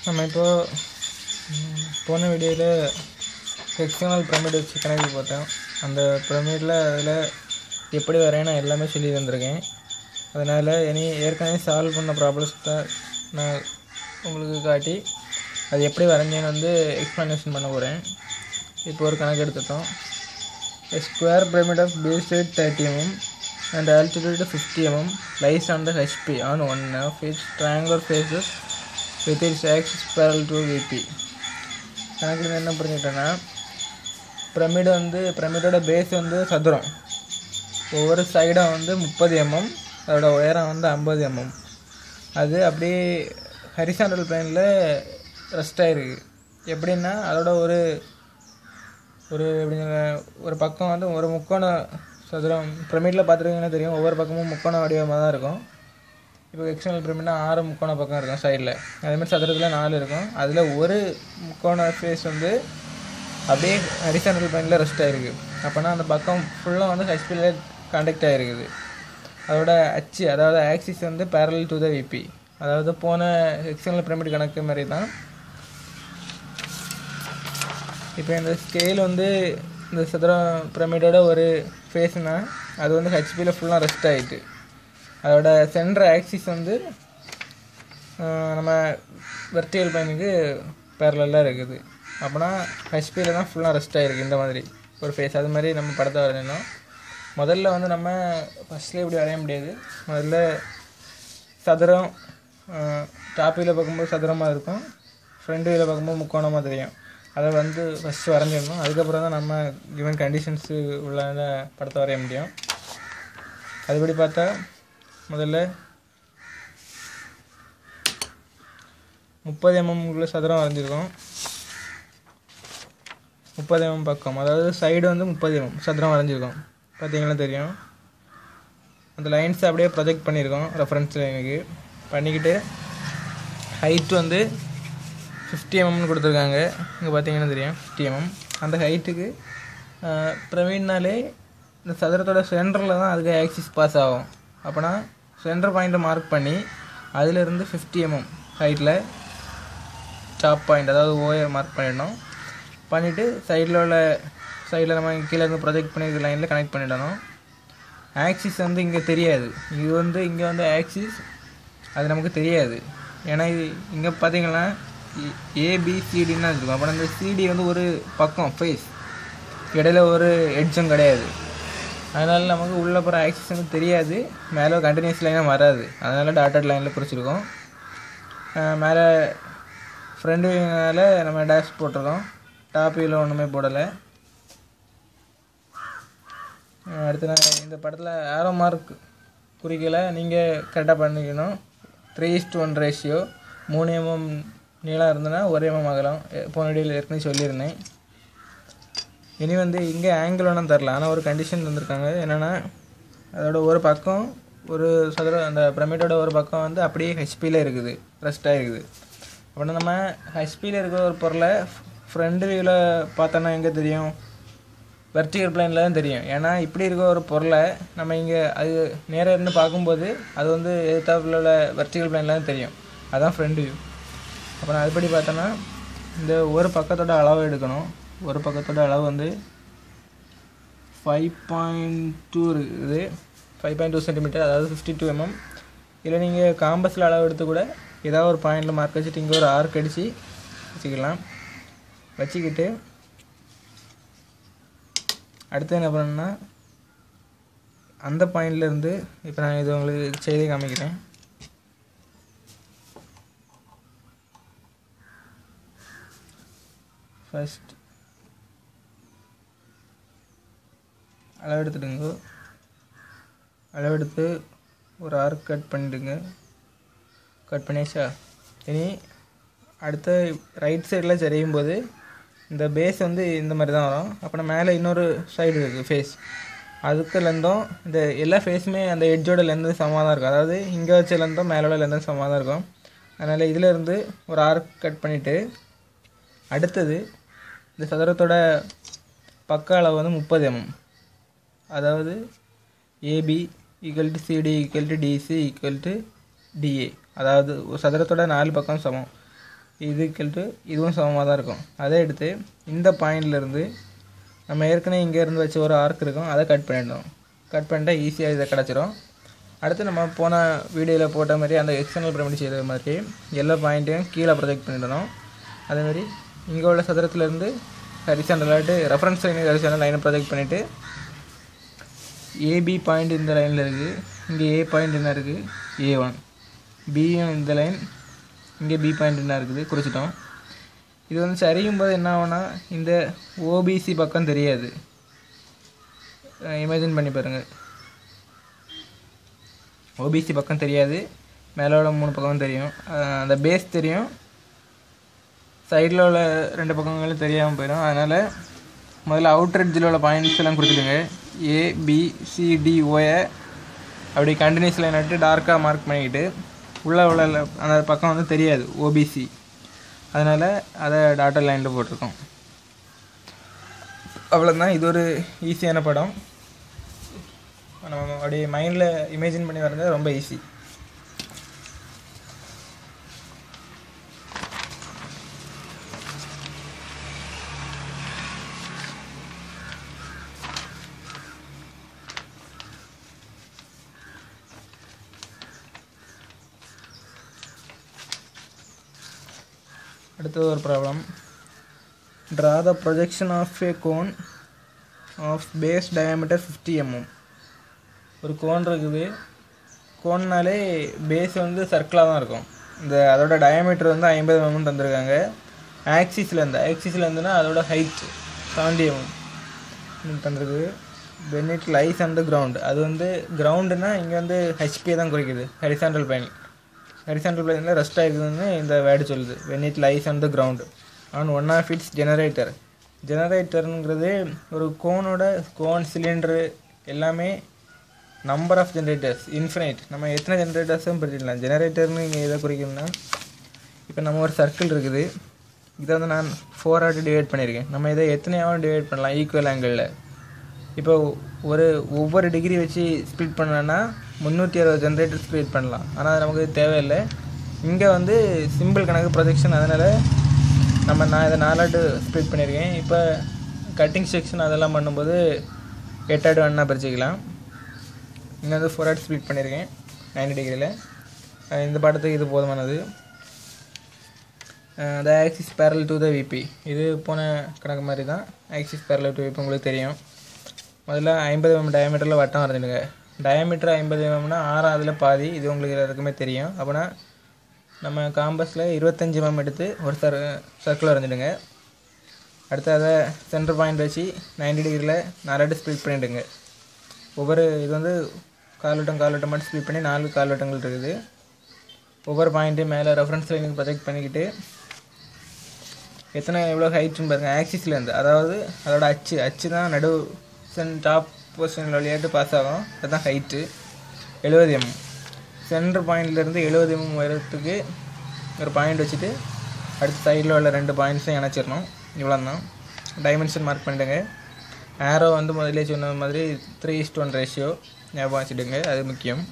நம்ம இப்போ ம், போன வீடியோவில் ஹெக்ஸனல் பிரமிட் வச்சு கணக்கு பார்த்தோம் அந்த பிரமிடில் அதில் எப்படி வரையணும் எல்லாமே சொல்லி தந்திருக்கேன் அதனால் இனி ஏற்கனவே சால்வ் பண்ண ப்ராப்ளம்ஸ் தான் நான் உங்களுக்கு காட்டி அது எப்படி வரைஞ்சேன்னு வந்து எக்ஸ்ப்ளனேஷன் பண்ண போகிறேன் இப்போ ஒரு கணக்கு எடுத்துட்டோம் A square pyramid of base height 30 mm and altitude 50 mm lies on the HP on one of its triangular faces with its axis parallel to VP. கணக்கில் என்ன புரிஞ்சுக்கிட்டேன்னா பிரமிடு வந்து பிரமிடோட பேஸ் வந்து சதுரம் ஒவ்வொரு சைடும் வந்து முப்பது எம்எம் அதோட உயரம் வந்து ஐம்பது எம்எம் அது அப்படியே ஹரிசாண்டல் பிளேனில் ரெஸ்ட் ஆகிருக்கு எப்படின்னா அதோட ஒரு ஒரு எப்படி சொல்ல, ஒரு பக்கம் வந்து ஒரு முக்கோண சதுரம் பிரமிடில் பார்த்துருக்கீங்கன்னா தெரியும் ஒவ்வொரு பக்கமும் முக்கோண வடிவமாக தான் இருக்கும் இப்போ எக்ஸ்டர்னல் பிரமிட்னா ஆறு முக்கோண பக்கம் இருக்கும் சைடில் அதேமாதிரி சதுரத்தில் நாலு இருக்கும் அதில் ஒரு முக்கோண ஃபேஸ் வந்து அப்படியே ஹரிசாண்டல் பிளைனில் ரெஸ்ட் ஆகிருக்கு அப்போனா அந்த பக்கம் ஃபுல்லாக வந்து ஹெச்பியில் கான்டாக்ட் ஆகிருக்குது அதோட அச்சு அதாவது ஆக்சிஸ் வந்து parallel டு த விபி அதாவது போன எக்ஸ்டர்னல் பிரமிட் கணக்கு மாதிரி தான் இப்போ இந்த ஸ்கேல் வந்து இந்த சதுரம் பிரமிடோட ஒரு ஃபேஸ்னா அது வந்து ஹெச்பியில் ஃபுல்லாக ரெஸ்ட் ஆகிட்டு அதோட சென்டர் ஆக்சிஸ் வந்து ஆஹ், நம்ம வெர்டிகல் பிளைனுக்கு பேரலாக இருக்குது அப்போனா ஹெச்பியில் தான் ஃபுல்லாக ரெஸ்ட் ஆகிருக்கு இந்த மாதிரி ஒரு ஃபேஸ் அது மாதிரி நம்ம படத்தை வரையணும் முதல்ல வந்து நம்ம ஃபஸ்ட்டில் இப்படி வரைய முடியாது முதல்ல சதுரம் டாப் வியூவில் பார்க்கும்போது சதுரமாக இருக்கும் ஃப்ரண்ட் வியூவில் பார்க்கும்போது முக்கோணமாக தெரியும் அதை வந்து ஃபஸ்ட்டு வரைஞ்சிடணும் அதுக்கப்புறம் தான் நம்ம கிவன் கண்டிஷன்ஸு உள்ள படத்தை வரைய முடியும் அதுபடி பார்த்தா முதல்ல முப்பது எம்எம்குள்ள சதுரம் வரைஞ்சிருக்கோம் முப்பது எம்எம் பக்கம் அதாவது சைடு வந்து முப்பது எம்எம் சதுரம் வரைஞ்சிருக்கோம் பார்த்தீங்கன்னா தெரியும் அந்த லைன்ஸை அப்படியே ப்ரொஜெக்ட் பண்ணியிருக்கோம் ரெஃபரன்ஸ் லைனுக்கு பண்ணிக்கிட்டு ஹைட் வந்து ஃபிஃப்டி எம்எம்னு கொடுத்துருக்காங்க இங்கே பார்த்தீங்கன்னா தெரியும் ஃபிஃப்டி எம்எம் அந்த ஹைட்டுக்கு பிரவீன்னாலே இந்த சதுரத்தோட சென்டரில் தான் அதுக்கு ஆக்சிஸ் பாஸ் ஆகும் அப்போனா சென்டர் பாயிண்ட்டை மார்க் பண்ணி அதிலிருந்து ஃபிஃப்டி எம்எம் ஹைட்டில் டாப் பாயிண்ட் அதாவது ஓயை மார்க் பண்ணிடணும் பண்ணிவிட்டு சைடில் உள்ள சைடில் நம்ம கீழே இருந்து ப்ரொஜெக்ட் பண்ணியிருக்க லைனில் கனெக்ட் பண்ணிடணும் ஆக்சிஸ் வந்து இங்கே தெரியாது இது வந்து இங்கே வந்து ஆக்சிஸ் அது நமக்கு தெரியாது ஏன்னா இது இங்கே பார்த்தீங்கன்னா ஏபிசிடின்னு தான் இருக்கும் அப்புறம் அந்த சிடி வந்து ஒரு பக்கம் ஃபேஸ் இடையில ஒரு எட்ஜும் கிடையாது அதனால் நமக்கு உள்ளே போகிற ஆக்சிஸ் வந்து தெரியாது மேலே கண்டினியூஸ் லைனாக வராது அதனால் டாட்டட் லைனில் குறிச்சிருக்கோம் அஹ் மேலே ஃப்ரண்ட் வியூனால நம்ம டேஷ் போட்டிருக்கோம் டாப் வியூவில் ஒன்றுமே போடலை அஹ் அடுத்து நான் இந்த படத்தில் ஆரோ மார்க் குறிக்கல நீங்கள் கரெக்டாக பண்ணிக்கணும் த்ரீ இஸ்ட் ஒன் ரேஷியோ மூணு எம்எம் நீளம் இருந்ததுன்னா ஒரு எம்எம் ஆகலாம் எ- போன வீடியோவில் ஏற்கனவே சொல்லியிருந்தேன் இனி வந்து இங்கே ஆங்கிள் ஒன்றும் தரல ஆனால் ஒரு கண்டிஷன் தந்திருக்காங்க என்னென்னா அதோட ஒரு பக்கம் ஒரு சதுர அந்த பிரமிடோட ஒரு பக்கம் வந்து அப்படியே ஹெச்பியில் இருக்குது ரெஸ்ட்டாக இருக்குது அப்படின்னா நம்ம ஹெச்பியில் இருக்கிற ஒரு பொருளை ஃப்ரண்ட் வியூவில் பார்த்தோன்னா எங்கே தெரியும் வெர்டிகல் பிளைனில் தான் தெரியும் ஏன்னா இப்படி இருக்க ஒரு பொருளை நம்ம இங்கே அது நேராக இருந்து பார்க்கும்போது அது வந்து எதிர்த்தாப்புல உள்ள வெர்டிகல் பிளைனில் தான் தெரியும் அதான் ஃப்ரண்ட் வியூ அப்போ நான் அதுபடி பார்த்தோன்னா இந்த ஒரு பக்கத்தோட அளவு எடுக்கணும் ஒரு பக்கத்தோட அளவு வந்து ஃபைவ் பாயிண்ட் டூ இருக்குது ஃபைவ் பாயிண்ட் டூ சென்டிமீட்டர் அதாவது ஃபிஃப்டி டூ எம்எம் இல்லை நீங்கள் காம்பஸில் அளவு எடுத்து கூட ஏதாவது ஒரு பாயிண்டில் மார்க் வச்சுட்டு இங்கே ஒரு ஆர்க் அடித்து வச்சுக்கலாம் வச்சுக்கிட்டு அடுத்து என்ன பண்ணணும்னா அந்த பாயிண்ட்ல இருந்து இப்போ நான் இது உங்களுக்கு செய்தி காமிக்கிறேன் ஃபர்ஸ்ட் அளவெடுத்துடுங்க அளவெடுத்து ஒரு ஆர்க் கட் பண்ணிடுங்க கட் பண்ணியாச்சா இனி அடுத்த ரைட் சைடில் சரியும் போது இந்த பேஸ் வந்து இந்த மாதிரி தான் வரும் அப்புறம் மேலே இன்னொரு சைடு இருக்குது ஃபேஸ் அதுக்கு லெந்தும் இந்த எல்லா ஃபேஸுமே அந்த எட்ஜோட லெந்து சமமாக தான் இருக்கும் அதாவது இங்கே வச்ச லெந்தும் மேலோட லெந்தும் சமமாக தான் இருக்கும் அதனால் இதில் இருந்து ஒரு ஆர்க் கட் பண்ணிவிட்டு அடுத்தது இந்த சதுரத்தோட பக்க அளவு வந்து முப்பது எம்எம் அதாவது AB equal to CD equal to DC equal to DA அதாவது ஒரு சதுரத்தோட நாலு பக்கம் சமம் இதுக்கல் டு இதுவும் சமமாக தான் இருக்கும் அதை எடுத்து இந்த பாயிண்ட்லேருந்து நம்ம ஏற்கனவே இங்கேருந்து வச்ச ஒரு ஆர்க் இருக்கும் அதை கட் பண்ணிடணும் கட் பண்ணிட்டா ஈஸியாக இதை கிடச்சிரும் அடுத்து நம்ம போன வீடியோவில் போட்ட மாதிரி அந்த எக்ஸ்டர்னல் பிரமிட் செய்த மாதிரி எல்லா பாயிண்ட்டையும் கீழே ப்ரொஜெக்ட் பண்ணிடணும் அதேமாதிரி இங்கே உள்ள சதுரத்துலேருந்து ஹரிசாண்டலாட்டு ரெஃபரன்ஸ் லைன் ஹரிசாண்டல் லைனை ப்ரொஜெக்ட் பண்ணிவிட்டு ஏபி பாயிண்ட் இந்த லைனில் இருக்குது இங்கே ஏ பாயிண்ட் என்ன இருக்குது ஏ ஒன் பியும் இந்த லைன் இங்கே பி பாயிண்ட் என்ன இருக்குது குறிச்சிட்டோம் இது வந்து சரியும் போது என்ன ஆகும்னா இந்த ஓபிசி பக்கம் தெரியாது இமேஜின் பண்ணி பாருங்கள் ஓபிசி பக்கம் தெரியாது மேலே உள்ள மூணு பக்கமும் தெரியும் அஹ் அந்த பேஸ் தெரியும் சைடில் உள்ள ரெண்டு பக்கங்களும் தெரியாமல் போயிடும் அதனால் முதல்ல அவுட்டர் எட்ஜில் உள்ள பாயிண்ட்ஸ் எல்லாம் கொடுத்துடுங்க ஏ பி சி டி ஓயை அப்படி கண்டினியூஸ் லைன் நட்டு டார்க்காக மார்க் பண்ணிக்கிட்டு உள்ளே உள்ள ல- அந்த பக்கம் வந்து தெரியாது ஓபிசி அதனால் அதை டாட்டர் லைனில் போட்டிருக்கோம் அவ்வளோதான் இது ஒரு ஈஸியான படம் நம்ம அப்படியே மைண்டில் இமேஜின் பண்ணி வரைஞ்சது ரொம்ப ஈஸி அடுத்தது ஒரு problem draw the projection of a cone of base diameter fifty mm ஒரு கோன் இருக்குது கோன்னாலே பேஸ் வந்து சர்க்கிளாக தான் இருக்கும் இந்த அதோட டயாமீட்டர் வந்து ஐம்பது எம்எம் தந்திருக்காங்க ஆக்சிஸில் இருந்து ஆக்சிஸில் இருந்துன்னா அதோட ஹைட் செவன்டி எம்எம் தந்திருக்கு when it lies on the ground அது வந்து கிரவுண்டுனா இங்கே வந்து ஹெச்பி தான் குறிக்குது ஹரிசாண்டல் பயன் ஹரிசாண்டல் பிளேனில் ரெஸ்ட் ஆகிருக்குதுன்னு இந்த வேர்டு சொல்லுது when it lies on the ground on one of its generator ஜெனரேட்டருங்கிறது ஒரு கோனோட கோன் சிலிண்டரு எல்லாமே நம்பர் ஆஃப் ஜெனரேட்டர்ஸ் இன்ஃபினைட் நம்ம எத்தனை ஜெனரேட்டர்ஸும் பிரிச்சிடலாம் ஜெனரேட்டர்னு இங்கே எதை குறிக்கணும்னா இப்போ நம்ம ஒரு சர்க்கிள் இருக்குது இதை வந்து நான் ஃபோர் ஆட்டு டிவைட் பண்ணியிருக்கேன் நம்ம இதை எத்தனையாவும் டிவைட் பண்ணலாம் ஈக்குவல் ஆங்கிளில் இப்போ ஒரு ஒவ்வொரு டிகிரி வச்சு ஸ்ப்ளிட் பண்ணோன்னா முந்நூற்றி அறுபது ஜென்ரேட்டர் ஸ்ப்ளிட் பண்ணலாம் ஆனால் அது நமக்கு தேவையில்லை இங்கே வந்து சிம்பிள் கணக்கு ப்ரொஜெக்ஷன் அதனால் நம்ம நான் இதை நாலாட்டு ஸ்ப்ளிட் பண்ணியிருக்கேன் இப்போ கட்டிங் செக்ஷன் அதெல்லாம் பண்ணும்போது எட்டாடு வேணா பிரிச்சுக்கலாம் இங்கே வந்து ஃபோர் ஆட் ஸ்ப்ளிட் பண்ணியிருக்கேன் நைன்டி டிகிரியில் இந்த படத்துக்கு இது போதுமானது the axis parallel to the VP இது போன கணக்கு மாதிரி தான் ஆக்சிஸ் பேரல் டு விபி உங்களுக்கு தெரியும் முதல்ல ஐம்பது எம் டயமீட்டரில் வட்டம் வரைஞ்சிடுங்க டயமீட்டர் ஐம்பது எம்எம்னா ஆறாவதுல பாதி இது உங்களுக்கு எல்லாருக்குமே தெரியும் அப்போனா நம்ம காம்பஸில் இருபத்தஞ்சி எம்எம் எடுத்து ஒரு சர் சர்க்கிள் வரைஞ்சிடுங்க அடுத்து அதை சென்டர் பாயிண்ட் வச்சு நைன்டி டிகிரியில் நாலாட்டு ஸ்ப்ளிட் பண்ணிவிடுங்க ஒவ்வொரு இது வந்து கால்வட்டம் கால்வட்டம் மட்டும் ஸ்ப்ளிட் பண்ணி நாலு கால்வட்டங்கள் இருக்குது ஒவ்வொரு பாயிண்ட்டையும் மேலே ரெஃபரன்ஸ் லைனுக்கு ப்ரொஜெக்ட் பண்ணிக்கிட்டு எத்தனை எவ்வளோ ஹைட்னு பாருங்கள் ஆக்சிஸ்லேருந்து அதாவது அதோட அச்சு அச்சு தான் நடு சென் டாப் பொசிஷன் வழியாட்டு பாஸ் ஆகும் அதுதான் ஹைட்டு எழுபது எம் சென்டர் பாயிண்ட்லேருந்து எழுபது எம் உயரத்துக்கு ஒரு பாயிண்ட் வச்சுட்டு அடுத்த சைடில் உள்ள ரெண்டு பாயிண்ட்ஸையும் இணைச்சிடணும் இவ்வளோ தான் டைமென்ஷன் மார்க் பண்ணிடுங்க ஆரோ வந்து முதல்ல சொன்ன மாதிரி த்ரீ இஸ்ட் ஒன் ரேஷியோ ஞாபகம் வச்சுடுங்க அது முக்கியம்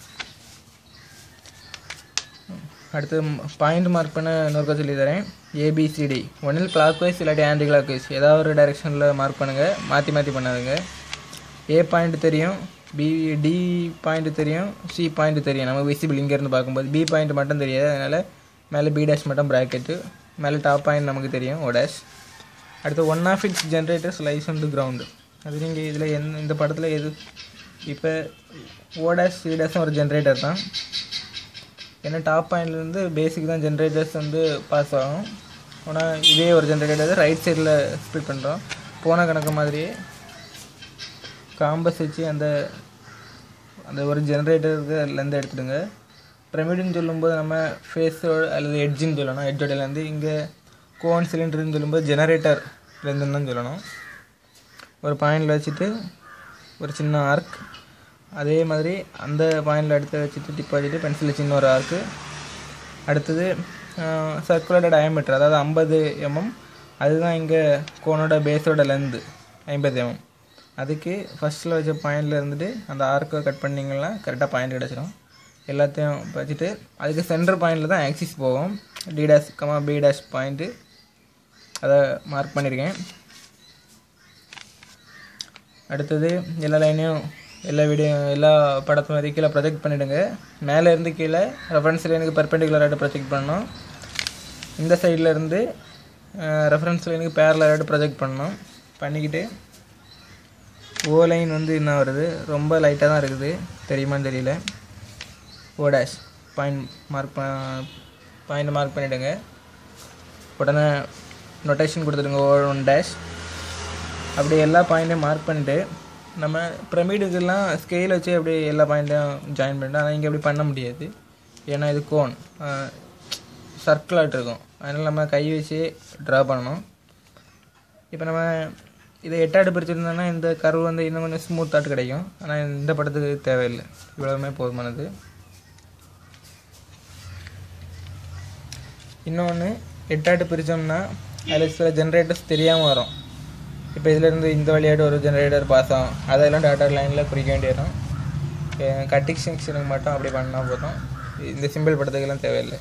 அடுத்து பாயிண்ட் மார்க் பண்ண இன்னொருக்க சொல்லி தரேன் ஏபிசிடி ஒன்றில் கிளாக் வைஸ் இல்லாட்டி ஆன்டி கிளாக் வைஸ் ஏதாவது ஒரு டைரெக்ஷனில் மார்க் பண்ணுங்கள் மாற்றி மாற்றி பண்ணாதுங்க ஏ பாயிண்ட் தெரியும் பி டி பாயிண்ட் தெரியும் சி பாயிண்ட் தெரியும் நம்ம விசிபிள் இங்கேருந்து பார்க்கும்போது பி பாயிண்ட் மட்டும் தெரியாது அதனால் மேலே பி டேஷ் மட்டும் ப்ராக்கெட்டு மேலே டாப் பாயிண்ட் நமக்கு தெரியும் ஓ டேஷ் அடுத்து one of its generators lies on the ground அது நீங்கள் இதில் எந்த இந்த படத்தில் எது இப்போ ஓ டேஷ் சி டேஷும் ஒரு ஜென்ரேட்டர் தான் ஏன்னா டாப் பாயிண்ட்லேருந்து பேசிக் தான் ஜென்ரேட்டர்ஸ் வந்து பாஸ் ஆகும் ஆனால் இதே ஒரு ஜென்ரேட்டர் ரைட் சைடில் ஸ்ப்ளிட் பண்ணுறோம் போன கணக்கு மாதிரியே காம்பஸ் வச்சு அந்த அந்த ஒரு ஜென்ரேட்டருக்கு அதுலேருந்து எடுத்துடுங்க பிரமிடுன்னு சொல்லும்போது நம்ம ஃபேஸோட அல்லது எட்ஜின்னு சொல்லணும் எட்ஜோடையிலேருந்து இங்கே கோன் சிலிண்டர்னு சொல்லும்போது ஜெனரேட்டர்லேருந்து தான் சொல்லணும் ஒரு பாயிண்டில் வச்சுட்டு ஒரு சின்ன ஆர்க் அதே மாதிரி அந்த பாயிண்டில் எடுத்து வச்சுட்டு டிப் வச்சுட்டு பென்சிலில் சின்ன ஒரு ஆர்க்கு அடுத்தது சர்க்குலரோட டயமீட்டர் அதாவது ஐம்பது எம்எம் அதுதான் இங்கே கோனோட பேஸோட லென்த்து ஐம்பது எம்எம் அதுக்கு ஃபஸ்ட்டில் வச்ச பாயிண்டில் இருந்துட்டு அந்த ஆர்க்கை கட் பண்ணிங்கன்னா கரெக்டாக பாயிண்ட் கிடச்சிரும் எல்லாத்தையும் வச்சுட்டு அதுக்கு சென்டர் பாயிண்டில் தான் ஆக்சிஸ் போகும் D dash comma B dash point அதை மார்க் பண்ணியிருக்கேன் அடுத்தது எல்லா லைனையும் எல்லா வீடியோ எல்லா படத்து மாதிரி கீழே ப்ரொஜெக்ட் பண்ணிவிடுங்க மேலே இருந்து கீழே ரெஃபரன்ஸ் லைனுக்கு பெர்பெண்டிகுலராக ப்ரொஜெக்ட் பண்ணணும் இந்த சைடில் இருந்து ரெஃபரன்ஸ் லைனுக்கு பேரலாக ப்ரொஜெக்ட் பண்ணணும் பண்ணிக்கிட்டு ஓ லைன் வந்து என்ன வருது ரொம்ப லைட்டாக தான் இருக்குது தெரியுமான்னு தெரியல O dash point mark point mark பண்ணிவிடுங்க உடனே நொட்டேஷன் கொடுத்துடுங்க ஓ ஒன் டேஷ் அப்படி எல்லா பாயிண்ட்டையும் மார்க் பண்ணிவிட்டு நம்ம பிரமிடுக்கெல்லாம் ஸ்கேல் வச்சு அப்படி எல்லா பாயிண்ட்டையும் ஜாயின் பண்ணிட்டு ஆனால் இங்கே அப்படி பண்ண முடியாது ஏன்னா இது கோன் சர்க்கிளாட்டு இருக்கும் அதனால் நம்ம கை வச்சு ட்ரா பண்ணணும் இப்போ நம்ம இதை எட்டாடு பிரிச்சிருந்தோம்னா இந்த கர்வ் வந்து இன்னும் கொஞ்சம் ஸ்மூத்தாட்டு கிடைக்கும் ஆனால் இந்த படத்துக்கு தேவையில்லை இவ்வளவுமே போதுமானது இன்னொன்று எட்டாட்டு பிரித்தோம்னா அதில் சில ஜென்ரேட்டர்ஸ் தெரியாமல் வரும் இப்போ இதிலேருந்து இந்த வழியாட்டு ஒரு ஜென்ரேட்டர் பாஸ் ஆகும் அதெல்லாம் டாட்டா லைனில் குறிக்க வேண்டி வரும் கட்டிங் செக்ஷனுக்கு மட்டும் அப்படி பண்ணால் போதும் இந்த சிம்பிள் படத்துக்கெல்லாம் தேவையில்லை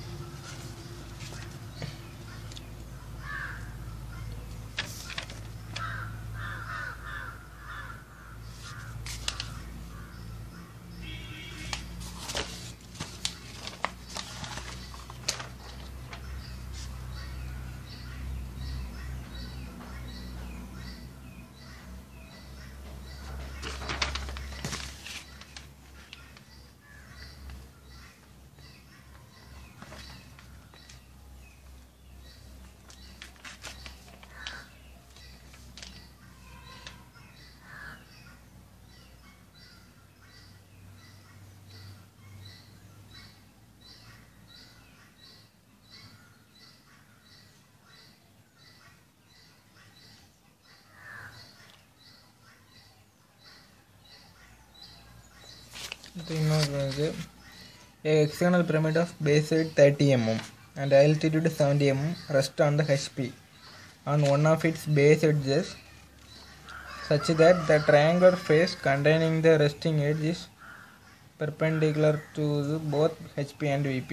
இது இன்னொரு இது A hexagonal pyramid of base height 30 mm and altitude 70 mm rest on the HP on one of its base edges such that the triangular face containing the resting edge is perpendicular to the both HP and VP.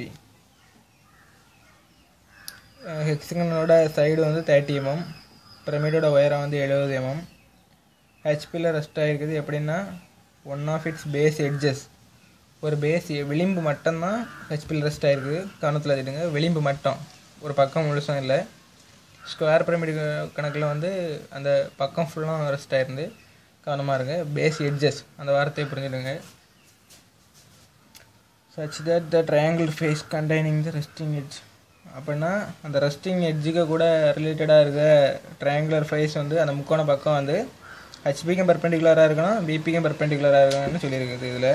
ஹெக்ஸகனோட side வந்து thirty mm பிரமிடோட உயரம் வந்து எழுபது mm ஹெச்பியில் rest ஆகிருக்குது எப்படின்னா one of its base edges ஒரு பேஸ் விளிம்பு மட்டும்தான் ஹெச்பியில் ரெஸ்ட் ஆகிருக்கு கவனத்தில் வச்சுடுங்க விளிம்பு மட்டும் ஒரு பக்கம் முழுசும் இல்லை ஸ்கொயர் பிரமிடு கணக்கில் வந்து அந்த பக்கம் ஃபுல்லாக ரெஸ்ட் ஆயிருந்து கவனமாக இருங்க பேஸ் எட்ஜஸ் அந்த வார்த்தையை புரிஞ்சுடுங்க such that the triangle face containing the resting edge அப்படின்னா அந்த ரெஸ்டிங் எட்ஜுக்கு கூட ரிலேட்டடாக இருக்க ட்ரையாங்குலர் ஃபேஸ் வந்து அந்த முக்கோண பக்கம் வந்து ஹெச்பிக்கும் பெர்பெண்டிகுலராக இருக்கணும் பிபிக்கும் பெர்பெண்டிகுலராக இருக்கணும்னு சொல்லியிருக்குது இதில்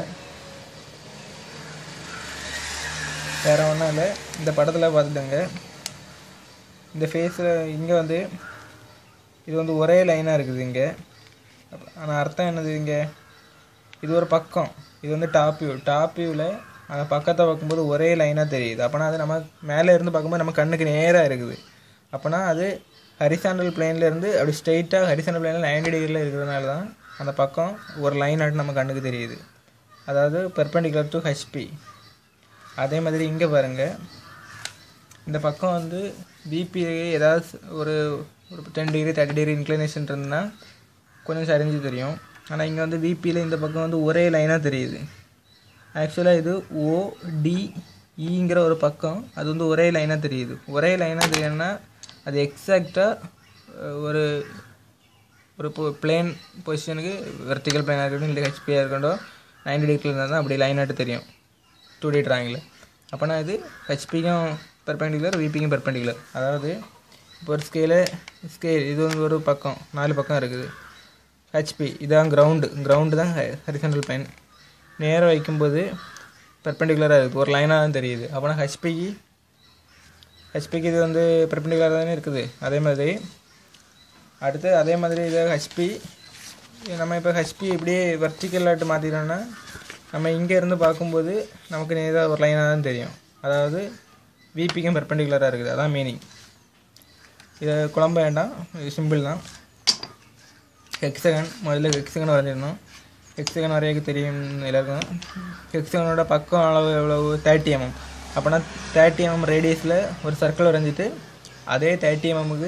வேறு ஒன்றும் இல்லை இந்த படத்தில் பார்த்துட்டுங்க இந்த ஃபேஸில் இங்கே வந்து இது வந்து ஒரே லைனாக இருக்குது இங்கே ஆனால் அர்த்தம் என்னது இங்கே இது ஒரு பக்கம் இது வந்து டாப் வியூ டாப் வியூவில் அந்த பக்கத்தை பார்க்கும்போது ஒரே லைனாக தெரியுது அப்போனா அது நம்ம மேலே இருந்து பார்க்கும்போது நம்ம கண்ணுக்கு நேராக இருக்குது அப்போனா அது ஹரிசாண்டல் பிளேன்லேருந்து அப்படி ஸ்ட்ரெயிட்டாக ஹரிசாண்டல் பிளேனில் நைன்டி டிகிரியில் இருக்கிறதுனால தான் அந்த பக்கம் ஒரு லைன் ஆட்டு நம்ம கண்ணுக்கு தெரியுது அதாவது பெர்பெண்டிகுலர் டு ஹெச்பி அதே மாதிரி இங்கே பாருங்கள் இந்த பக்கம் வந்து பிபி ஏதாவது ஒரு ஒரு ten degree thirty degree inclination இருந்ததுன்னா கொஞ்சம் சரிஞ்சு தெரியும் ஆனால் இங்கே வந்து பிபியில் இந்த பக்கம் வந்து ஒரே லைனாக தெரியுது ஆக்சுவலாக இது ஓடிஇங்கிற ஒரு பக்கம் அது வந்து ஒரே லைனாக தெரியுது ஒரே லைனாக தெரியும்னா அது எக்ஸாக்டாக ஒரு ஒரு பிளேன் பொசிஷனுக்கு வெர்டிக்கல் பிளேனாக இருக்கட்டும் இல்லை ஹெச்பியாக இருக்கட்டும் நைன்டி டிகிரியில் இருந்தால் தான் அப்படி லைனாட்டு தெரியும் டூ டி ட்ராயிங்கில் அப்போனா இது ஹெச்பிக்கும் பெர்பெண்டிகுலர் விபிக்கும் பெர்பெண்டிகுலர் அதாவது இப்போ ஒரு ஸ்கேலு ஸ்கேல் இது வந்து ஒரு பக்கம் நாலு பக்கம் இருக்குது ஹெச்பி இதான் கிரவுண்டு கிரவுண்டு தான் ஹரிசண்டல் பிளைன் நேராக வைக்கும்போது பெர்பெண்டிகுலராக இருக்குது ஒரு லைனாக தான் தெரியுது அப்போனா ஹெச்பிக்கு ஹெச்பிக்கு இது வந்து பெர்பெண்டிகுலராக தானே இருக்குது அதே மாதிரி அடுத்து அதே மாதிரி இதை ஹெச்பி நம்ம இப்போ ஹெச்பி இப்படியே வெர்டிக்கலாட்டு மாற்றிட்டோம்னா நம்ம இங்கே இருந்து பார்க்கும்போது நமக்கு நேராக ஒரு லைனாக தான் தெரியும் அதாவது விபிக்கும் பெர்பெண்டிகுலராக இருக்குது அதான் மீனிங் இதை குழம்ப வேண்டாம் இது சிம்பிள் தான் ஹெக்ஸகன் முதல்ல ஹெக்ஸகன் வரைஞ்சிடணும் ஹெக்ஸகன் வரையக்கு தெரியும் எல்லாருக்கும் ஹெக்ஸகனோட பக்கம் அளவு எவ்வளவு தேர்ட்டி எம்எம் அப்போனா தேர்ட்டி எம்எம் ரேடியஸில் ஒரு சர்க்கிள் வரைஞ்சிட்டு அதே தேர்ட்டி எம்எம்முக்கு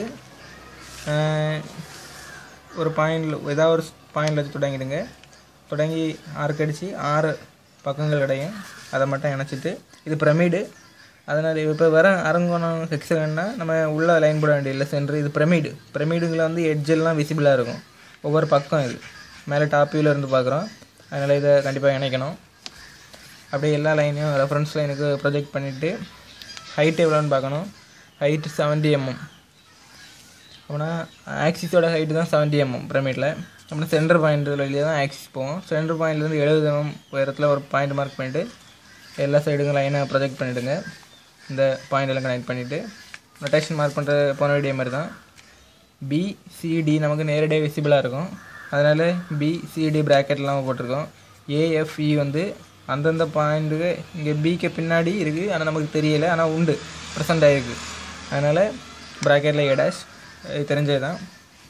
ஒரு பாயிண்டில் ஏதாவது ஒரு பாயிண்டில் வச்சு தொடங்கிடுங்க தொடங்கி ஆறுக்கு அடித்து ஆறு பக்கங்கள் கிடையும் அதை மட்டும் இணைச்சிட்டு இது பிரமிடு அதனால் இப்போ வர அரங்கோணம் ஹெக்ஸகன்னா நம்ம உள்ள லைன் போட வேண்டியதில்லை சென்டர் இது பிரமிடு பிரமிடுங்களை வந்து எட்ஜெல்லாம் விசிபிளாக இருக்கும் ஒவ்வொரு பக்கம் இது மேலே டாப் வியூவில் இருந்து பார்க்குறோம் அதனால் இதை கண்டிப்பாக இணைக்கணும் அப்படியே எல்லா லைனையும் ரெஃபரன்ஸ் லைனுக்கு ப்ரொஜெக்ட் பண்ணிவிட்டு ஹைட் எவ்வளோன்னு பார்க்கணும் ஹைட்டு செவன்ட்டி எம்எம் அப்படின்னா ஆக்சிஸோட ஹைட்டு தான் செவன்ட்டி எம்எம் பிரமிடில் அப்படின்னா சென்டர் பாயிண்ட் வழியே தான் ஆக்சிஸ் போகும் சென்டர் பாயிண்ட்லேருந்து எழுபது எம்எம் உயரத்தில் ஒரு பாயிண்ட் மார்க் பண்ணிவிட்டு எல்லா சைடுக்கும் லைனை ப்ரொஜெக்ட் பண்ணிவிடுங்க இந்த பாயிண்ட் எல்லாம் கனெக்ட் பண்ணிவிட்டு ரொட்டேஷன் மார்க் பண்ணுற போன வீடியோ மாதிரி தான் பிசிடி நமக்கு நேரடியாக விசிபிளாக இருக்கும் அதனால் பிசிடி ப்ராக்கெட்லாம் போட்டிருக்கோம் ஏஎஃப்இ வந்து அந்தந்த பாயிண்ட்டுக்கு இங்கே பிக்கு பின்னாடி இருக்குது ஆனால் நமக்கு தெரியலை ஆனால் உண்டு ப்ரெசண்ட் ஆகிருக்கு அதனால் ப்ராக்கெட்டில் ஏ டேஷ் இது தெரிஞ்சது தான்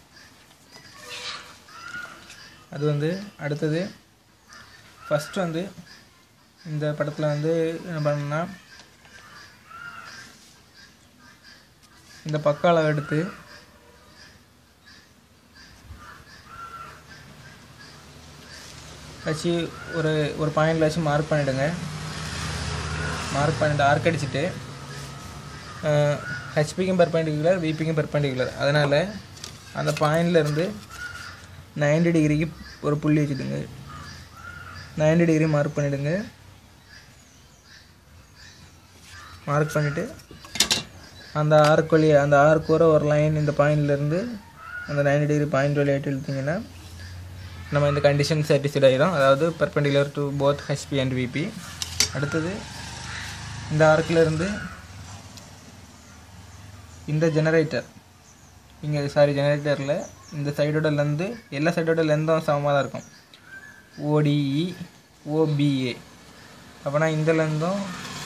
அது வந்து அடுத்தது ஃபஸ்ட்டு வந்து இந்த படத்தில் வந்து என்ன பண்ணணும்னா இந்த பக்க அளவு எடுத்து வச்சு ஒரு ஒரு பாயிண்டில் வச்சு மார்க் பண்ணிவிடுங்க மார்க் பண்ணிட்டு ஆர்க் அடிச்சுட்டு ஹெச்பிக்கும் பெர்பெண்டிகுலர் விபிக்கும் பெர்பெண்டிகுலர் அதனால் அந்த பாயிண்ட்லேருந்து நைன்டி டிகிரிக்கு ஒரு புள்ளி வச்சுடுங்க நைன்டி டிகிரி மார்க் பண்ணிவிடுங்க மார்க் பண்ணிவிட்டு அந்த ஆர்க் வழி அந்த ஆர்க் வர ஒரு லைன் இந்த பாயிண்ட்லேருந்து அந்த நைன்டி டிகிரி பாயிண்ட் வழியாட்டு இழுத்தீங்கன்னா நம்ம இந்த கண்டிஷன் சாட்டிஸ்ஃபைட் ஆகிடும் அதாவது perpendicular to both HP and VP அடுத்தது இந்த ஆர்க்கில் இருந்து இந்த ஜெனரேட்டர் இங்கே சாரி ஜெனரேட்டரில் இந்த சைடோட லென்த்து எல்லா சைடோட லென்த்தும் சமமாக தான் இருக்கும் ஓடிஇ ஓபிஏ அப்போனா இந்த லென்த்தும்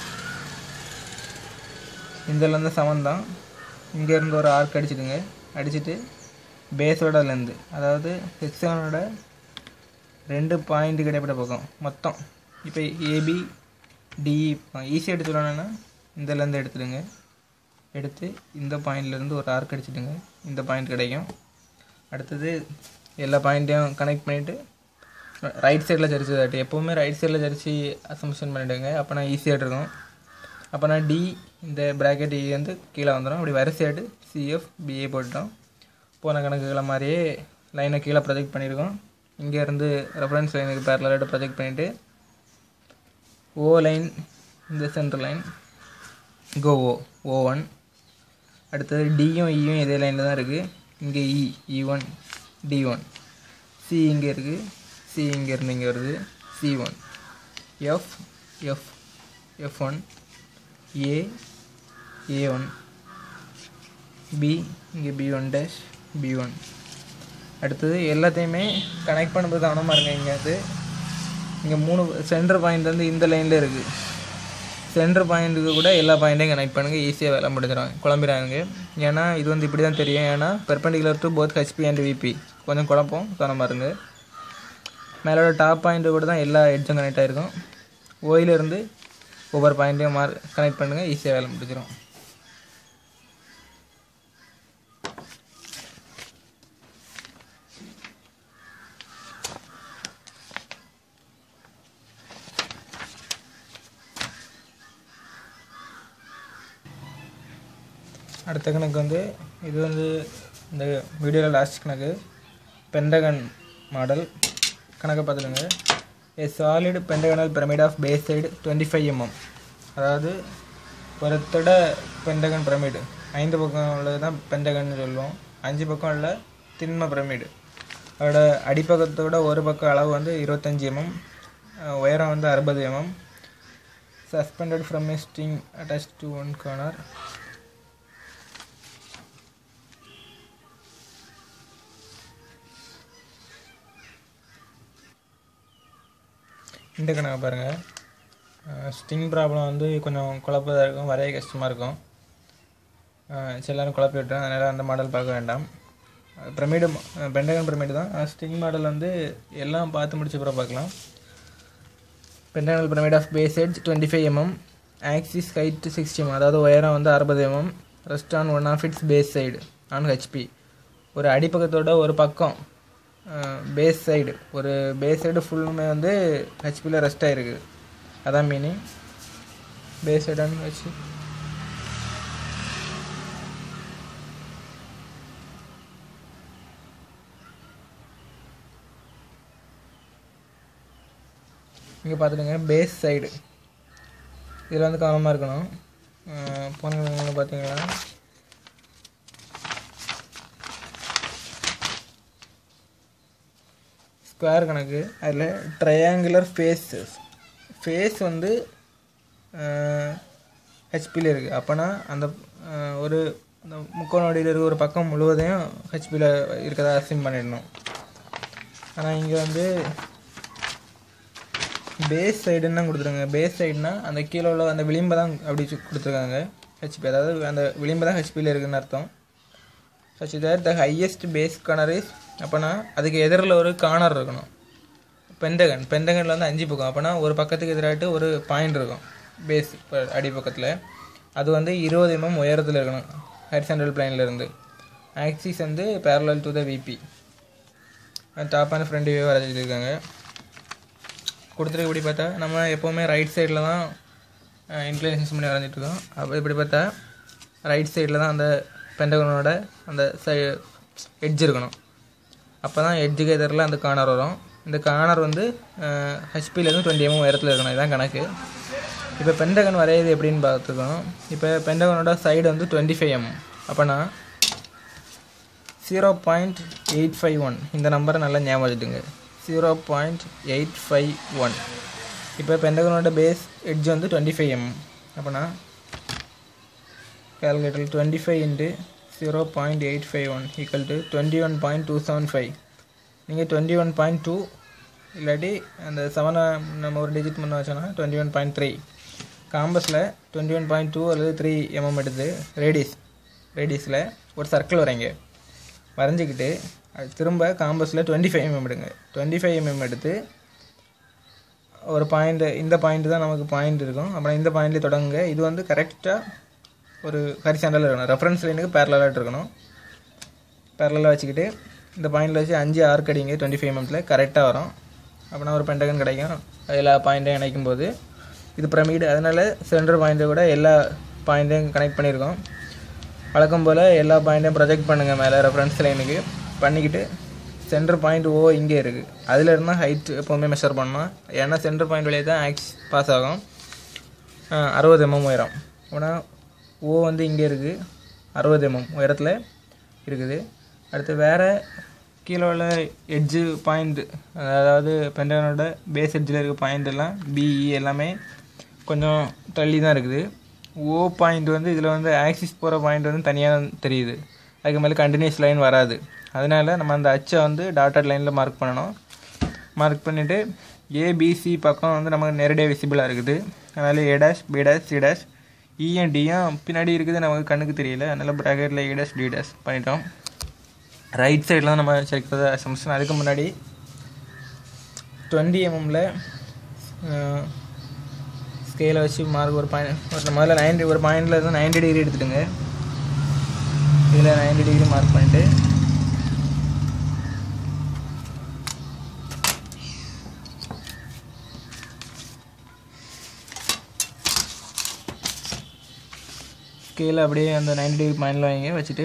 இந்த லென்த்தும் சமம் தான் இங்கேருந்து ஒரு ஆர்க் அடிச்சிடுங்க அடிச்சுட்டு பேஸோட லென்த்து அதாவது ஹெக்ஸானோட ரெண்டு பாயிண்ட் கிடைப்பட்ட பக்கம் மொத்தம் இப்போ ஏபி டிஇ ஈஸியாக எடுத்து சொல்லணும்னா இந்த லென்த் எடுத்துடுங்க எடுத்து இந்த பாயிண்ட்லேருந்து ஒரு ஆர்க் அடிச்சிடுங்க இந்த பாயிண்ட் கிடைக்கும் அடுத்தது எல்லா பாயிண்ட்டையும் கனெக்ட் பண்ணிவிட்டு ரைட் சைடில் சரிச்சு தாட்டி எப்போவுமே ரைட் சைடில் சரிச்சு அசம்ஷன் பண்ணிவிடுங்க அப்போனா ஈஸியாக இருக்கும் அப்போனா டி இந்த ப்ராக்கெட் இ வந்து கீழே வந்துடும் அப்படி வரிசையாட்டு சிஎஃப் பிஏ போட்டுட்டோம் போன கணக்குகளை மாதிரியே லைனை கீழே ப்ரொஜெக்ட் பண்ணியிருக்கோம் இங்கேருந்து ரெஃபரன்ஸ் லைனுக்கு பேரலாக ப்ரொஜெக்ட் பண்ணிவிட்டு ஓ லைன் இந்த centre line go O O one அடுத்தது டியும் இயும் இதே லைனில் தான் இருக்குது இங்கே E E one D one C இங்கே இருக்குது சி இங்கேருந்து இங்கே வருது C one F F F one A A one B இங்கே B one dash B one அடுத்தது எல்லாத்தையுமே கனெக்ட் பண்ணும்போது கவனமாக இருங்க இங்கே அது இங்கே மூணு சென்டர் பாயிண்ட் வந்து இந்த லைனில் இருக்குது சென்டர் பாயிண்ட்டுக்கு கூட எல்லா பாயிண்ட்டையும் கனெக்ட் பண்ணுங்கள் ஈஸியாக வேலை முடிஞ்சிடும் குழம்பிடாங்க ஏன்னா இது வந்து இப்படி தான் தெரியும் ஏன்னா perpendicular to both HP and VP கொஞ்சம் குழப்பம் கவனமாக இருங்க மேலோட டாப் பாயிண்ட்டு கூட தான் எல்லா எட்ஜும் கனெக்ட் ஆகிருக்கும் ஓயிலிருந்து ஒவ்வொரு பாயிண்ட்டையும் மார் கனெக்ட் பண்ணுங்கள் ஈஸியாக வேலை முடிஞ்சிடும் அடுத்த கணக்கு வந்து இது வந்து இந்த வீடியோவில் லாஸ்ட் கணக்கு பெண்டகன் மாடல் கணக்கை பார்த்துடுங்க a solid pentagonal pyramid of base side twenty five mm அதாவது ஒரு திட பெண்டகன் பிரமிடு ஐந்து பக்கம் உள்ளது தான் பெண்டகன் சொல்லுவோம் அஞ்சு பக்கம் உள்ள திண்ம பிரமிடு அதோட அடிப்பக்கத்தோட ஒரு பக்கம் அளவு வந்து இருபத்தஞ்சி எம்எம் உயரம் வந்து அறுபது mm suspended from a string attach to one corner இந்த கணக்கு பாருங்கள் ஸ்டிங் ப்ராப்ளம் வந்து கொஞ்சம் குழப்பதாக இருக்கும் வரைய கஷ்டமாக இருக்கும் அஹ் சில நேரம் குழப்பி விட்டுரும் அதனால் அந்த மாடல் பார்க்க வேண்டாம் பிரமிடு பெண்டகன் பிரமிடு தான் ஸ்ட்ரிங் மாடல் வந்து எல்லாம் பார்த்து முடிச்ச பிறகு பார்க்கலாம் pentagonal pyramid of base edge twenty five mm axis height sixty m அதாவது உயரம் வந்து அறுபது mm rest on one of its base side on HP ஒரு அடிப்பக்கத்தோட ஒரு பக்கம் பேஸ் சைடு ஒரு பேஸ் சைடு ஃபுல்லுமே வந்து ஹெச்பியில் ரெஸ்ட் ஆகிருக்கு அதான் meaning base side on HP இங்கே பார்த்துடுங்க பேஸ் சைடு இதில் வந்து கவனமாக இருக்கணும் அஹ் போன விதங்களில் பார்த்தீங்கன்னா ஸ்கொயர் கணக்கு அதில் ட்ரையாங்குலர் ஃபேஸஸ் ஃபேஸ் வந்து ஹெச்பியில் இருக்குது அப்போனா அந்த அஹ், ஒரு அந்த முக்கோண வடிவில் இருக்க ஒரு பக்கம் முழுவதையும் ஹெச்பியில் இருக்கதா அசிம் பண்ணிடணும் ஆனால் இங்கே வந்து பேஸ் சைடுன்னு தான் கொடுத்துருங்க பேஸ் சைடுனா அந்த கீழே உள்ள அந்த விளிம்பை தான் அப்படி சு- கொடுத்துருக்காங்க ஹெச்பி அதாவது அந்த விளிம்பு தான் ஹெச்பியில் இருக்குன்னு அர்த்தம் such that the highest base corner is அப்போனா அதுக்கு எதிரில் ஒரு கார்னர் இருக்கணும் பெண்டகன் பெண்டகனில் வந்து அஞ்சு பக்கம் அப்போனா ஒரு பக்கத்துக்கு எதிராட்டு ஒரு பாயிண்ட் இருக்கும் பேஸ் இப்போ அடிப்பக்கத்தில் அது வந்து இருபது எம்எம் உயரத்தில் இருக்கணும் ஹரிசண்டல் பிளைனில் இருந்து ஆக்சிஸ் வந்து parallel to the VP top and front view வரைஞ்சிருக்காங்க கொடுத்துருக்கு இப்படி பார்த்தா நம்ம எப்போவுமே ரைட் சைடில் தான் இன்க்ளினேஷன்ஸ் பண்ணி வரைஞ்சிட்டு இருக்கோம் அப்போ இப்படி பார்த்தா ரைட் சைடில் தான் அந்த பெண்டகனோட அந்த சை எட்ஜ் இருக்கணும் அப்போ தான் எட்ஜுக்கு எதிரில் அந்த கார்னர் வரும் இந்த கார்னர் வந்து ஹெச்பிலேருந்து டுவெண்ட்டி எம்எம் உயரத்தில் இருக்கணும் இதுதான் கணக்கு இப்போ பெண்டகன் வரையுது எப்படின்னு பார்த்துக்கோம் இப்போ பெண்டகனோட சைடு வந்து டுவெண்ட்டி ஃபைவ் எம் அப்போனா zero point eight five one இந்த நம்பரை நல்லா ஞாபகம் வச்சுட்டுங்க zero point eight five one இப்போ பெண்டகனோட பேஸ் எட்ஜ் வந்து டுவெண்ட்டி ஃபைவ் எம் அப்போனா calculator twenty five into zero point eight five one equal to twenty one point two seven five நீங்கள் டுவெண்ட்டி ஒன் பாயிண்ட் டூ இல்லாட்டி அந்த செவனை நம்ம ஒரு டிஜிட் பண்ண வச்சோன்னா twenty one point three காம்பஸில் twenty one point two அல்லது த்ரீ எம்எம் எடுத்து ரேடியஸ் ரேடியஸில் ஒரு சர்க்கிள் வரைங்க வரைஞ்சிக்கிட்டு அது திரும்ப காம்பஸில் டுவெண்ட்டி ஃபைவ் எம்எம் எடுங்க டுவெண்ட்டி ஃபைவ் எம்எம் எடுத்து ஒரு பாயிண்ட் இந்த பாயிண்ட் தான் நமக்கு பாயிண்ட் இருக்கும் அப்புறம் இந்த பாயிண்ட்லேயே தொடங்குங்க இது வந்து கரெக்டாக ஒரு ஹரிசாண்டலில் இருக்கணும் ரெஃபரன்ஸ் லைனுக்கு பேரலாக இருக்கணும் பேரலாக வச்சுக்கிட்டு இந்த பாயிண்டில் வச்சு அஞ்சு ஆர்க் அடிங்க டுவெண்ட்டி ஃபைவ் எம்எம்ல கரெக்டாக வரும் அப்படின்னா ஒரு பெண்டகன் கிடைக்கும் எல்லா பாயிண்ட்டையும் இணைக்கும் போது இது பிரமிடு அதனால் சென்டர் பாயிண்ட்டை கூட எல்லா பாயிண்ட்டையும் கனெக்ட் பண்ணியிருக்கோம் வழக்கம் போல் எல்லா பாயிண்ட்டையும் ப்ரொஜெக்ட் பண்ணுங்கள் மேலே ரெஃபரன்ஸ் லைனுக்கு பண்ணிக்கிட்டு சென்டர் பாயிண்ட் ஓ இங்கே இருக்குது அதில் இருந்தால் ஹைட் எப்போவுமே மெஷர் பண்ணணும் ஏன்னா சென்டர் பாயிண்ட் வழியே தான் ஆக்ஸ் பாஸ் ஆகும் அறுபது எம்எம் உயரம் அப்படின்னா ஓ வந்து இங்கே இருக்குது அறுபது எம்எம் உயரத்தில் இருக்குது அடுத்து வேறு கீழே உள்ள எட்ஜு பாயிண்ட் அதாவது பெண்டகனோட பேஸ் எட்ஜில் இருக்க பாயிண்ட் எல்லாம் பிஇ எல்லாமே கொஞ்சம் தள்ளி தான் இருக்குது ஓ பாயிண்ட் வந்து இதில் வந்து ஆக்சிஸ் போகிற பாயிண்ட் வந்து தனியாக தெரியுது அதுக்கு மேலே கண்டினியூஸ் லைன் வராது அதனால் நம்ம அந்த அச்சை வந்து டாட்டட் லைனில் மார்க் பண்ணணும் மார்க் பண்ணிவிட்டு ஏபிசி பக்கம் வந்து நமக்கு நேரடியாக விசிபிளாக இருக்குது அதனால் A dash B dash C dash E and டியும் பின்னாடி இருக்குது நமக்கு கண்ணுக்கு தெரியல அதனால் ப்ராக்கெட்டில் ஏ டேஷ் டி டேஷ் பண்ணிட்டோம் ரைட் சைடில் தான் நம்ம சேர்க்கிறது அசம்ஷன் அதுக்கு முன்னாடி டுவெண்ட்டி எம்எம்மில் ஸ்கேலை வச்சு மார்க் ஒரு பாயிண்ட் ஒரு முதல்ல நைன்டி ஒரு பாயிண்டில் இருந்து நைன்டி டிகிரி எடுத்துட்டுங்க இதில் நைன்டி டிகிரி மார்க் பண்ணிட்டு ஸ்கேலை அப்படியே அந்த நைன்டி டிகிரி பாயிண்டில் வைங்க வச்சுட்டு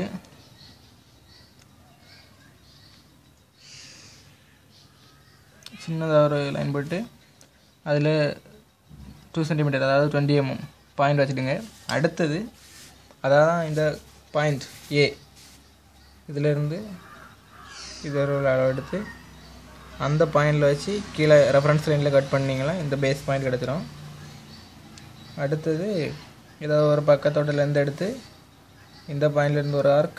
சின்னதாக ஒரு லைன் போட்டு அதில் டூ சென்டிமீட்டர் அதாவது டுவெண்ட்டி எம்எம் பாயிண்ட் வச்சுடுங்க அடுத்தது அதாவது இந்த பாயிண்ட் ஏ இதிலேருந்து இது ஒரு அளவு எடுத்து அந்த பாயிண்டில் வச்சு கீழே ரெஃபரன்ஸ் லைனில் கட் பண்ணிங்கன்னா இந்த பேஸ் பாயிண்ட் கிடச்சிரும் அடுத்தது ஏதாவது ஒரு பக்கத்தோட லென்த் எடுத்து இந்த பாயிண்ட்லேருந்து ஒரு ஆர்க்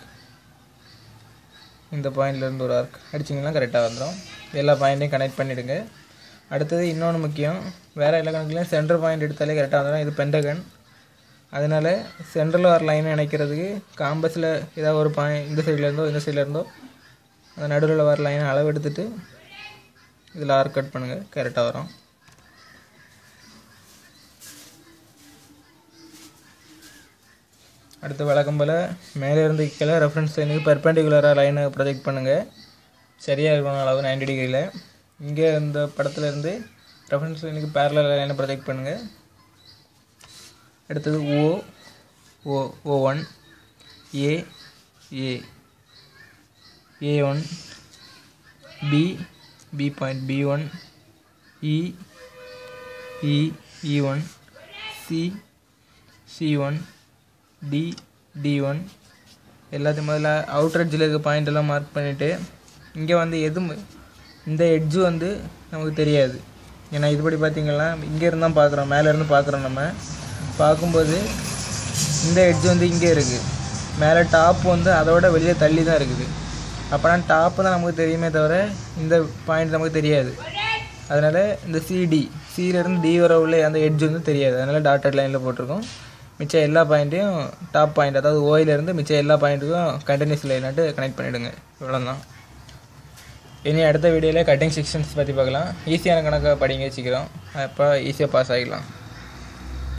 இந்த பாயிண்ட்லேருந்து ஒரு ஆர்க் அடிச்சிங்கன்னா கரெக்டாக வந்துடும் எல்லா பாயிண்ட்டையும் கனெக்ட் பண்ணிவிடுங்க அடுத்தது இன்னொன்று முக்கியம் வேறு எல்லா கணக்குலையும் சென்டர் பாயிண்ட் எடுத்தாலே கரெக்டாக வந்துடும் இது பெண்டகன் அதனால் சென்டரில் வர லைனை இணைக்கிறதுக்கு காம்பஸில் ஏதாவது ஒரு பாயிண்ட் இந்த சைடில் இருந்தோ இந்த சைடில் இருந்தோ அந்த நடுவில் வர லைனை அளவு எடுத்துட்டு இதில் ஆர்க் கட் பண்ணுங்கள் கரெக்டாக வரும் அடுத்து வழக்கம் போல் மேலே இருந்து கீழே ரெஃபரன்ஸ் லைனுக்கு பெர்பெண்டிகுலராக லைனை ப்ரொஜெக்ட் பண்ணுங்கள் சரியாக இருக்கணும் அளவு 90 டிகிரியில் இங்கே இந்த படத்துல இருந்து ரெஃபரன்ஸ் லைனுக்கு பேரலல் லைனை ப்ரொஜெக்ட் பண்ணுங்கள் அடுத்தது O O O one A A A one B B point B one E E E one C C one D D one எல்லாத்தையும் முதல்ல அவுட்டர் எட்ஜில் இருக்க பாயிண்ட் எல்லாம் மார்க் பண்ணிவிட்டு இங்கே வந்து எது ம- இந்த எட்ஜு வந்து நமக்கு தெரியாது ஏன்னா இதுபடி பார்த்தீங்கன்னா இங்கே இருந்தால் பார்க்குறோம் மேலே இருந்து பார்க்குறோம் நம்ம பார்க்கும்போது இந்த எட்ஜ் வந்து இங்கே இருக்குது மேலே டாப் வந்து அதோட வெளியே தள்ளி தான் இருக்குது அப்போனா டாப்பு தான் நமக்கு தெரியுமே தவிர இந்த பாயிண்ட் நமக்கு தெரியாது அதனால் இந்த சிடி சியிலேருந்து டி வர உள்ள அந்த எட்ஜ் வந்து தெரியாது அதனால் டாட்டட் லைனில் போட்டிருக்கோம் மிச்சம் எல்லா பாயிண்ட்டையும் டாப் பாயிண்ட் அதாவது ஓயிலேருந்து மிச்சம் எல்லா பாயிண்ட்டுக்கும் கண்டினியூஸ் லைனாட்டு கனெக்ட் பண்ணிவிடுங்க இவ்வளோதான் இனி அடுத்த வீடியோவில் கட்டிங் செக்ஷன்ஸ் பற்றி பார்க்கலாம் ஈஸியான கணக்கை படிங்க வச்சுக்கிறோம் அப்போ ஈஸியாக பாஸ் ஆகிடலாம்